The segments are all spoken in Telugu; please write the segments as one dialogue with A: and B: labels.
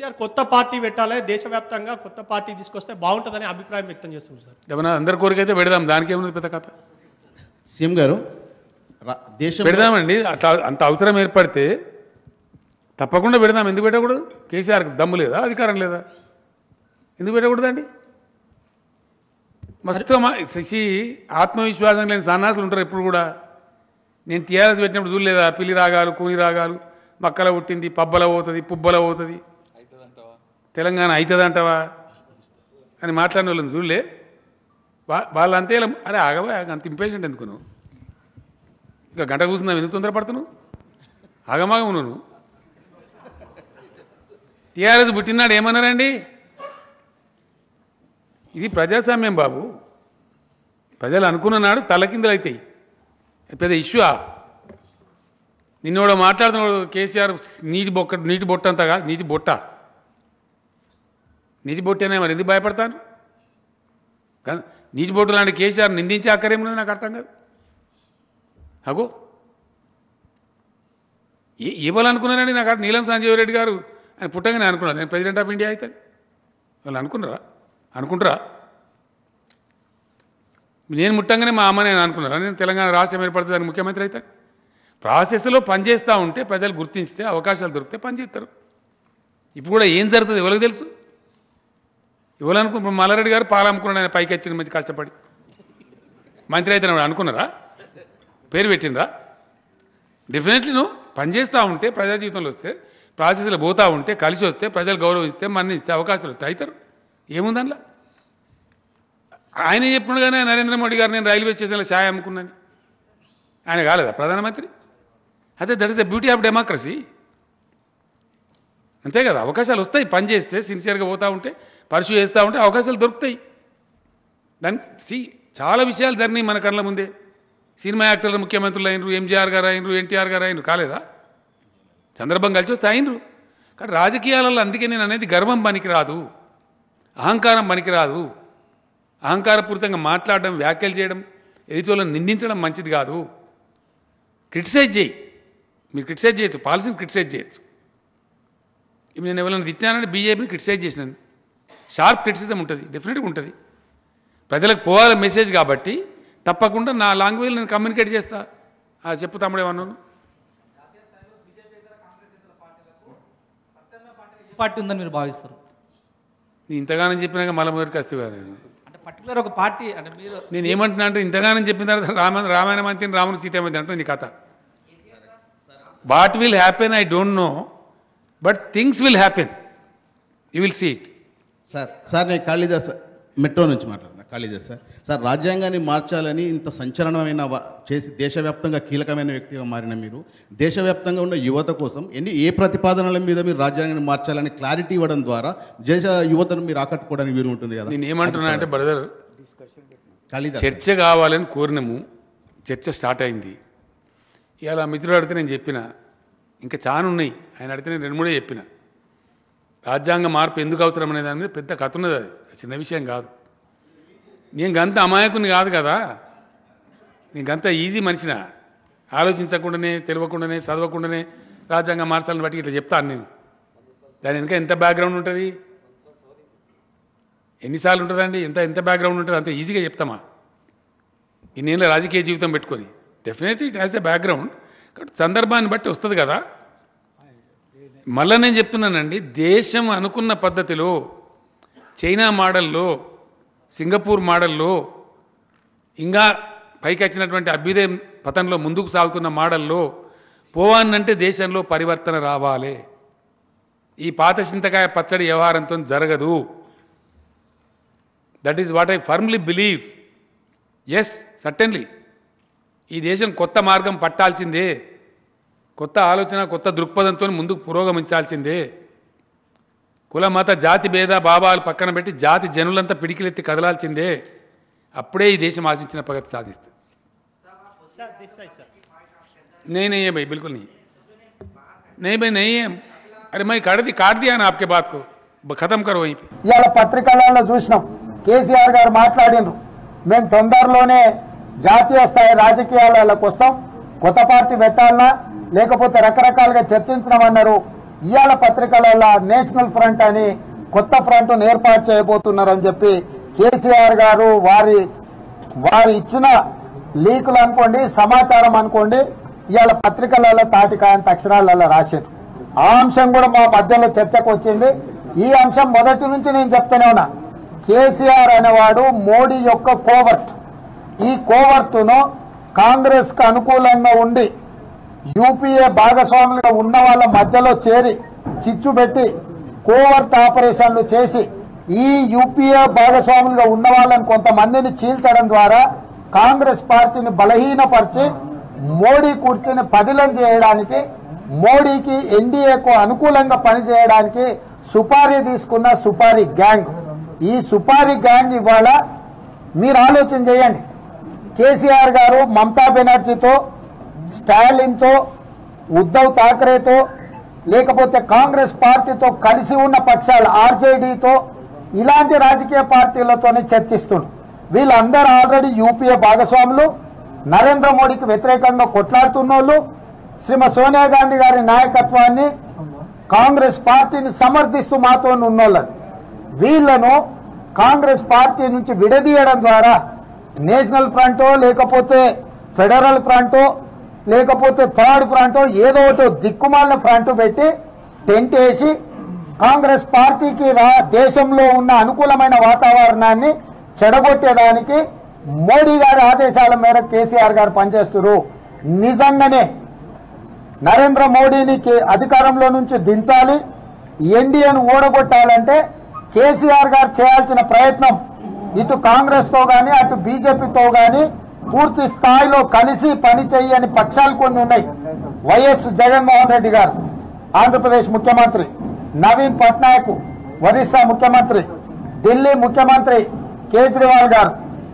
A: కేసీఆర్ కొత్త పార్టీ పెట్టాలి దేశవ్యాప్తంగా కొత్త పార్టీ తీసుకొస్తే బాగుంటుందని అభిప్రాయం వ్యక్తం చేస్తున్నారు సార్
B: ఏమన్నా అందరి కోరికైతే పెడదాం దానికి ఏముంది పెద్ద కథ
C: సీఎం గారు రా- దేశం
B: పెడదామండి అట్లా అంత అవసరం ఏర్పడితే తప్పకుండా పెడదాం ఎందుకు పెట్టకూడదు కేసీఆర్కి దమ్ము లేదా అధికారం లేదా ఎందుకు పెట్టకూడదండి మస్తు మా- శశి ఆత్మవిశ్వాసం లేని సన్నాసులు ఉంటారు ఎప్పుడు కూడా నేను టీఆర్ఎస్ పెట్టినప్పుడు చూడలేదా పిల్లి రాగాలు కూని రాగాలు మక్కల పుట్టింది పబ్బల పోతుంది పుబ్బల పోతుంది తెలంగాణ అవుతుందంటవా అని మాట్లాడిన వాళ్ళని చూడలే వా వాళ్ళంతే ఇలా అరే ఆగవా అంత ఇంపేషెంట్ ఎందుకు నువ్వు ఇంకా గంట కూర్చున్నావు ఎందుకు తొందరపడుతున్నావు ఆగమాగం నువ్వు టీఆర్ఎస్ పుట్టినాడు ఏమన్నారండి ఇది ప్రజాస్వామ్యం బాబు ప్రజలు అనుకున్న నాడు తలకిందులు అవుతాయి పెద్ద ఇష్యూ నిన్నోడు మాట్లాడుతున్నాడు కేసీఆర్ నీటి బొక్క నీటి బొట్ట అంతగా నీటి బొట్ట నీటి బొట్టేనే మరి ఎందుకు భయపడతాను కా- నీటి బొట్టు లాంటి కేసీఆర్ నిందించే అక్కరేమున్నది నాకు అర్థం కాదు అగో ఏ ఇవ్వాలనుకున్నానండి నాకు అక్కడ నీలం సంజీవ్ రెడ్డి గారు ఆయన పుట్టగానే అనుకున్నాను నేను ప్రెసిడెంట్ ఆఫ్ ఇండియా అయితే వాళ్ళు అనుకున్నారా అనుకుంటారా నేను ముట్టంగానే మా అమ్మ నేను అనుకున్నారా నేను తెలంగాణ రాష్ట్రం ఏర్పడుతుంది దానికి ముఖ్యమంత్రి అయితే ప్రాసెస్లో పనిచేస్తూ ఉంటే ప్రజలు గుర్తించితే అవకాశాలు దొరికితే పనిచేస్తారు ఇప్పుడు కూడా ఏం జరుగుతుంది ఎవరికి తెలుసు ఎవరనుకు ఇప్పుడు మల్లారెడ్డి గారు పాలు అమ్ముకున్నాడు ఆయన పైకి వచ్చిన మంచి కష్టపడి మంత్రి అయితే అనుకున్నారా పేరు పెట్టినరా డెఫినెట్లీ నువ్వు పనిచేస్తూ ఉంటే ప్రజా జీవితంలో వస్తే ప్రాసెస్లో పోతూ ఉంటే కలిసి వస్తే ప్రజలు గౌరవిస్తే మన ఇస్తే అవకాశాలు వస్తాయి అవుతారు ఏముంది అందులో ఆయన చెప్పినగానే నరేంద్ర మోడీ గారు నేను రైల్వే స్టేషన్లో ఛాయ్ అమ్ముకున్నాను ఆయన కాలేదా ప్రధానమంత్రి అదే that is the beauty of democracy అంతే కదా అవకాశాలు వస్తాయి పని చేస్తే సిన్సియర్గా పోతూ ఉంటే పర్సూ చేస్తూ ఉంటే అవకాశాలు దొరుకుతాయి దాని సి చాలా విషయాలు జరిగినాయి మన కళ్ళ ముందే సినిమా యాక్టర్లు ముఖ్యమంత్రులు అయినరు ఎంజీఆర్ గారు అయినరు ఎన్టీఆర్ గారు అయినరు కాలేదా చంద్రబాబు కలిసి వస్తే అయినరు కానీ రాజకీయాలలో అందుకే నేను అనేది గర్వం పనికిరాదు అహంకారం పనికిరాదు అహంకారపూరితంగా మాట్లాడడం వ్యాఖ్యలు చేయడం ఎదుటివాళ్ళని నిందించడం మంచిది కాదు క్రిటిసైజ్ చేయి మీరు క్రిటిసైజ్ చేయొచ్చు పాలసీని క్రిటిసైజ్ చేయొచ్చు ఇప్పుడు నేను ఎవరైనా ఇచ్చానంటే బీజేపీని క్రిటిసైజ్ చేసినాను షార్ప్ క్రిటిసిజం ఉంటుంది డెఫినెట్గా ఉంటుంది ప్రజలకు పోవాలి మెసేజ్ కాబట్టి తప్పకుండా నా లాంగ్వేజ్ నేను కమ్యూనికేట్ చేస్తా ఆ, చెప్పు తమ్ముడు ఏమన్నాను
D: ఏ పార్టీ ఉందని మీరు భావిస్తారు
B: నీ ఇంతగానం చెప్పినాక మళ్ళీ మొదటికి వస్తే నేను
D: అంటే పర్టికులర్ ఒక పార్టీ అంటే మీరు
B: నేను ఏమంటున్నా అంటే ఇంతగానం చెప్పిన తర్వాత రామ రామాయణ మంత్రి రాముడు సీతమంతి అంటే నీ కథ what will happen I don't know but things will happen you will see it
C: sir sir నేను కాళీదాస్ మెట్రో నుంచి మాట్లాడుతున్నా కాళీదాస్ సార్ సార్ రాజ్యాంగాన్ని మార్చాలని ఇంత సంచలనమైన వ- చేసి దేశవ్యాప్తంగా కీలకమైన వ్యక్తిగా మారిన మీరు దేశవ్యాప్తంగా ఉన్న యువత కోసం ఎన్ని ఏ ప్రతిపాదనల మీద మీరు రాజ్యాంగాన్ని మార్చాలని క్లారిటీ ఇవ్వడం ద్వారా దేశ యువతను మీరు ఆకట్టుకోవడానికి వీలు ఉంటుంది కదా
B: నేను ఏమంటున్నా అంటే బ్రదర్
C: కాళీదాస్
B: చర్చ కావాలని కోరినాము చర్చ స్టార్ట్ అయింది ఇవాళ మిత్రుడు అడిగితే నేను చెప్పిన ఇంకా చాలా ఉన్నాయి ఆయన అడిగితే నేను రెండు మూడే చెప్పిన రాజ్యాంగ మార్పు ఎందుకు అవసరం అనే దాని మీద పెద్ద కథ ఉన్నది అది అది చిన్న విషయం కాదు నేను గంత అమాయకుని కాదు కదా నేను గంత ఈజీ మనిషిన ఆలోచించకుండానే తెలియకుండానే చదవకుండానే రాజ్యాంగం మార్చాలని బట్టి ఇట్లా చెప్తాను నేను దాని వెనుక ఎంత బ్యాక్గ్రౌండ్ ఉంటుంది ఎన్నిసార్లు ఉంటుందండి ఎంత ఎంత బ్యాక్గ్రౌండ్ ఉంటుంది అంత ఈజీగా చెప్తామా ఇన్నేళ్ళ రాజకీయ జీవితం పెట్టుకొని definitely it has a background కాబట్టి సందర్భాన్ని బట్టి వస్తుంది కదా మళ్ళీ నేను చెప్తున్నానండి దేశం అనుకున్న పద్ధతిలో చైనా మోడల్లో సింగపూర్ మోడల్లో ఇంకా పైకి వచ్చినటువంటి అభ్యుదయం పథంలో ముందుకు సాగుతున్న మోడల్లో పోవానంటే దేశంలో పరివర్తన రావాలి ఈ పాత చింతకాయ పచ్చడి వ్యవహారంతో జరగదు that is what I firmly believe yes certainly ఈ దేశం కొత్త మార్గం పట్టాల్సిందే కొత్త ఆలోచన కొత్త దృక్పథంతో ముందుకు పురోగమించాల్సిందే కుల మత జాతి భేద భావాలు పక్కన పెట్టి జాతి జనులంతా పిడికిలెత్తి కదలాల్సిందే అప్పుడే ఈ దేశం ఆశించిన ప్రగతి సాధిస్తుంది
A: సార్ దిస్ సైడ్ సార్
B: नहीं नहीं है भाई बिल्कुल नहीं नहीं भाई नहीं है अरे मैं काट दी काट दिया ना आपके बात को ब- खत्म करो वहीं पे
E: ఇవాళ పత్రికలలో చూసినాం కేసీఆర్ గారు మాట్లాడినరు మేము తొందరలోనే జాతీయ స్థాయి రాజకీయాలకు వస్తాం కొత్త పార్టీ పెట్టాలనా లేకపోతే రకరకాలుగా చర్చించమన్నారు ఇవాళ పత్రికలలో నేషనల్ ఫ్రంట్ అని కొత్త ఫ్రంట్ ఏర్పాటు చేయబోతున్నారని చెప్పి కేసీఆర్ గారు వారి వారు ఇచ్చిన లీకులు అనుకోండి సమాచారం అనుకోండి ఇవాళ పత్రికలలో తాటికాయంత అక్షరాలలో రాశారు ఆ అంశం కూడా మా మధ్యలో చర్చకు వచ్చింది ఈ అంశం మొదటి నుంచి నేను చెప్తూనే ఉన్నా కేసీఆర్ అనేవాడు మోడీ యొక్క కోవర్ట్ ఈ కోవర్టును కాంగ్రెస్ కు అనుకూలంగా ఉండి యూపీఏ భాగస్వాములుగా ఉన్న వాళ్ళ మధ్యలో చేరి చిచ్చు పెట్టి కోవర్ట్ ఆపరేషన్లు చేసి ఈ యూపీఏ భాగస్వాములుగా ఉన్న వాళ్ళని కొంతమందిని చీల్చడం ద్వారా కాంగ్రెస్ పార్టీని బలహీనపరిచి మోడీ కుర్చీని పదిలం చేయడానికి మోడీకి ఎన్డీఏకు అనుకూలంగా పనిచేయడానికి సుపారీ తీసుకున్న సుపారీ గ్యాంగ్ ఈ సుపారీ గ్యాంగ్ ఇవాళ మీరు ఆలోచన చేయండి కేసీఆర్ గారు మమతా బెనర్జీతో స్టాలిన్తో ఉద్ధవ్ ఠాక్రేతో లేకపోతే కాంగ్రెస్ పార్టీతో కలిసి ఉన్న పక్షాలు ఆర్జేడీతో ఇలాంటి రాజకీయ పార్టీలతోనే చర్చిస్తుండ్రు వీళ్ళందరూ ఆల్రెడీ యూపీఏ భాగస్వాములు నరేంద్ర మోడీకి వ్యతిరేకంగా కొట్లాడుతున్నోళ్ళు శ్రీమతి సోనియా గాంధీ గారి నాయకత్వాన్ని కాంగ్రెస్ పార్టీని సమర్థిస్తూ మాతో ఉన్నోళ్ళని వీళ్లను కాంగ్రెస్ పార్టీ నుంచి విడదీయడం ద్వారా నేషనల్ ఫ్రంటో లేకపోతే ఫెడరల్ ఫ్రంటో లేకపోతే థర్డ్ ఫ్రంటో ఏదో ఒకటి దిక్కుమాలిన ఫ్రంట్ పెట్టి టెంట్ వేసి కాంగ్రెస్ పార్టీకి రా దేశంలో ఉన్న అనుకూలమైన వాతావరణాన్ని చెడగొట్టేదానికి మోడీ గారి ఆదేశాల మేరకు కేసీఆర్ గారు పనిచేస్తున్నారు నిజంగానే నరేంద్ర మోడీని కే- అధికారంలో నుంచి దించాలి ఎన్డీఏను ఓడగొట్టాలంటే కేసీఆర్ గారు చేయాల్సిన ప్రయత్నం ఇటు కాంగ్రెస్ తో గాని అటు బీజేపీతో గాని పూర్తి స్థాయిలో కలిసి పని చేయని పక్షాలు కొన్ని ఉన్నాయి వైఎస్ జగన్మోహన్ రెడ్డి గారు ఆంధ్రప్రదేశ్ ముఖ్యమంత్రి నవీన్ పట్నాయక్ ఒరిస్సా ముఖ్యమంత్రి ఢిల్లీ ముఖ్యమంత్రి కేజ్రీవాల్ గారు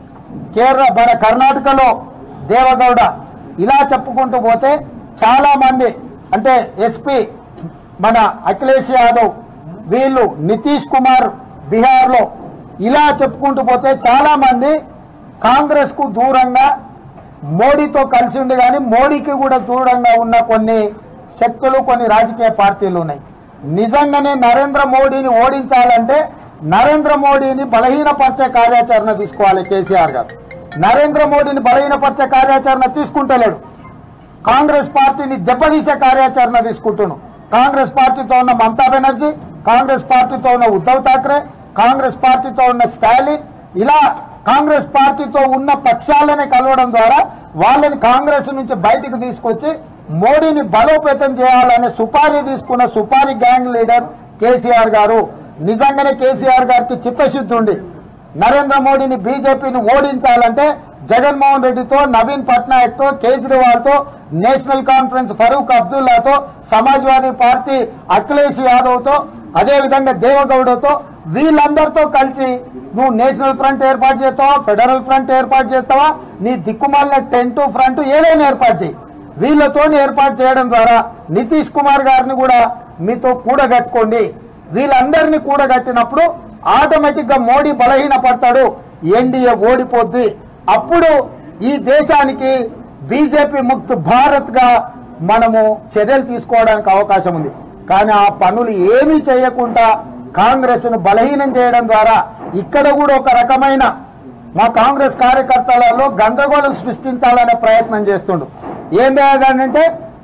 E: కేరళ మన కర్ణాటకలో దేవగౌడ ఇలా చెప్పుకుంటూ పోతే చాలా మంది అంటే ఎస్పీ మన అఖిలేష్ యాదవ్ వీళ్ళు నితీష్ కుమార్ బీహార్లో ఇలా చెప్పుకుంటూ పోతే చాలా మంది కాంగ్రెస్ కు దూరంగా మోడీతో కలిసి ఉంది కానీ మోడీకి కూడా దూరంగా ఉన్న కొన్ని శక్తులు కొన్ని రాజకీయ పార్టీలు ఉన్నాయి నిజంగానే నరేంద్ర మోడీని ఓడించాలంటే నరేంద్ర మోడీని బలహీనపరిచే కార్యాచరణ తీసుకోవాలి కేసీఆర్ గారు నరేంద్ర మోడీని బలహీనపరిచే కార్యాచరణ తీసుకుంటలేడు కాంగ్రెస్ పార్టీని దెబ్బతీసే కార్యాచరణ తీసుకుంటున్నాం కాంగ్రెస్ పార్టీతో ఉన్న మమతా బెనర్జీ కాంగ్రెస్ పార్టీతో ఉన్న ఉద్ధవ్ ఠాక్రే కాంగ్రెస్ పార్టీతో ఉన్న స్టాలిన్ ఇలా కాంగ్రెస్ పార్టీతో ఉన్న పక్షాలని కలవడం ద్వారా వాళ్ళని కాంగ్రెస్ నుంచి బయటకు తీసుకొచ్చి మోడీని బలోపేతం చేయాలనే సుపారీ తీసుకున్న సుపారీ గ్యాంగ్ లీడర్ కేసీఆర్ గారు నిజంగానే కేసీఆర్ గారికి చిత్తశుద్ధి ఉంది నరేంద్ర మోడీని బీజేపీని ఓడించాలంటే జగన్మోహన్ రెడ్డితో నవీన్ పట్నాయక్ తో కేజ్రీవాల్ తో నేషనల్ కాన్ఫరెన్స్ ఫరూక్ అబ్దుల్లాతో సమాజ్వాదీ పార్టీ అఖిలేష్ యాదవ్ తో అదేవిధంగా దేవగౌడతో వీళ్ళందరితో కలిసి నువ్వు నేషనల్ ఫ్రంట్ ఏర్పాటు చేస్తావా ఫెడరల్ ఫ్రంట్ ఏర్పాటు చేస్తావా నీ దిక్కుమాలిన టెంట్ ఫ్రంట్ ఏదైనా ఏర్పాటు చేయి వీళ్ళతో ఏర్పాటు చేయడం ద్వారా నితీష్ కుమార్ గారిని కూడా మీతో కూడగట్టుకోండి వీళ్ళందరినీ కూడగట్టినప్పుడు ఆటోమేటిక్ గా మోడీ బలహీన పడతాడు ఎన్డీఏ ఓడిపోద్ది అప్పుడు ఈ దేశానికి బీజేపీ ముక్త్ భారత్ గా మనము చర్యలు తీసుకోవడానికి అవకాశం ఉంది కానీ ఆ పనులు ఏమీ చేయకుండా కాంగ్రెస్ ను బలహీనం చేయడం ద్వారా ఇక్కడ కూడా ఒక రకమైన మా కాంగ్రెస్ కార్యకర్తలలో గందరగోళం సృష్టించాలనే ప్రయత్నం చేస్తుండు ఏం అంటే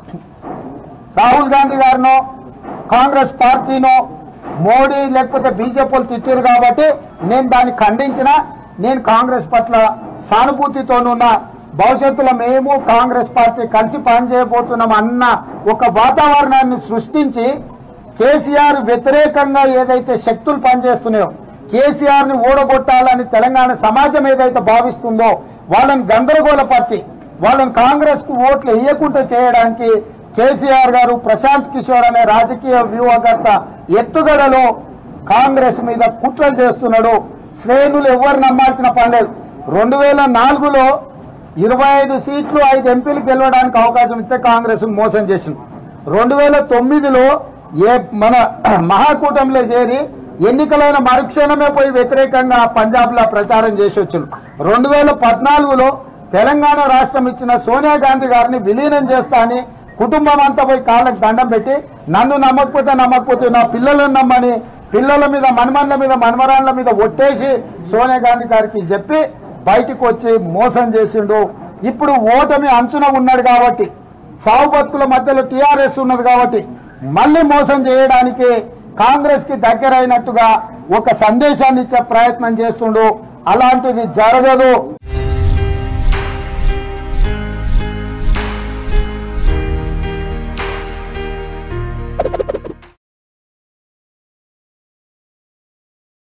E: రాహుల్ గాంధీ గారినో కాంగ్రెస్ పార్టీనో మోడీ లేకపోతే బీజేపీలు తిట్టారు కాబట్టి నేను దాన్ని ఖండించిన నేను కాంగ్రెస్ పట్ల సానుభూతితోనున్న భవిష్యత్తులో మేము కాంగ్రెస్ పార్టీ కలిసి పనిచేయబోతున్నాం అన్న ఒక వాతావరణాన్ని సృష్టించి కేసీఆర్ వ్యతిరేకంగా ఏదైతే శక్తులు పనిచేస్తున్నాయో కేసీఆర్ ని ఓడగొట్టాలని తెలంగాణ సమాజం ఏదైతే భావిస్తుందో వాళ్ళని గందరగోళపరిచి వాళ్ళని కాంగ్రెస్ కు ఓట్లు వేయకుండా చేయడానికి కేసీఆర్ గారు ప్రశాంత్ కిషోర్ అనే రాజకీయ వ్యూహకర్త ఎత్తుగడలో కాంగ్రెస్ మీద కుట్రలు చేస్తున్నాడు శ్రేణులు ఎవరు నమ్మాల్సిన పని లేదు రెండు వేల నాలుగులో ఇరవై ఐదు సీట్లు ఐదు ఎంపీలు గెలవడానికి అవకాశం ఇస్తే కాంగ్రెస్ మోసం చేసింది రెండు వేల తొమ్మిదిలో ఏ మన మహాకూటమిలో చేరి ఎన్నికలైన మరుక్షణమే పోయి వ్యతిరేకంగా పంజాబ్ లో ప్రచారం చేసి వచ్చారు రెండు వేల పద్నాలుగులో తెలంగాణ రాష్ట్రం ఇచ్చిన సోనియా గాంధీ గారిని విలీనం చేస్తా అని కుటుంబం అంతా పోయి కాళ్ళకి దండం పెట్టి నన్ను నమ్మకపోతే నమ్మకపోతే నా పిల్లలను నమ్మని పిల్లల మీద మన్మన్ల మీద మన్మరాన్ల మీద ఒట్టేసి సోనియా గాంధీ గారికి చెప్పి బయటికి వచ్చి మోసం చేసిండు ఇప్పుడు ఓటమి అంచున ఉన్నాడు కాబట్టి సావు బతుకుల మధ్యలో టీఆర్ఎస్ ఉన్నది కాబట్టి మళ్ళీ మోసం చేయడానికి కాంగ్రెస్ కి దగ్గరైనట్టుగా ఒక సందేశాన్ని ఇచ్చే ప్రయత్నం చేస్తుండు అలాంటిది జరగదు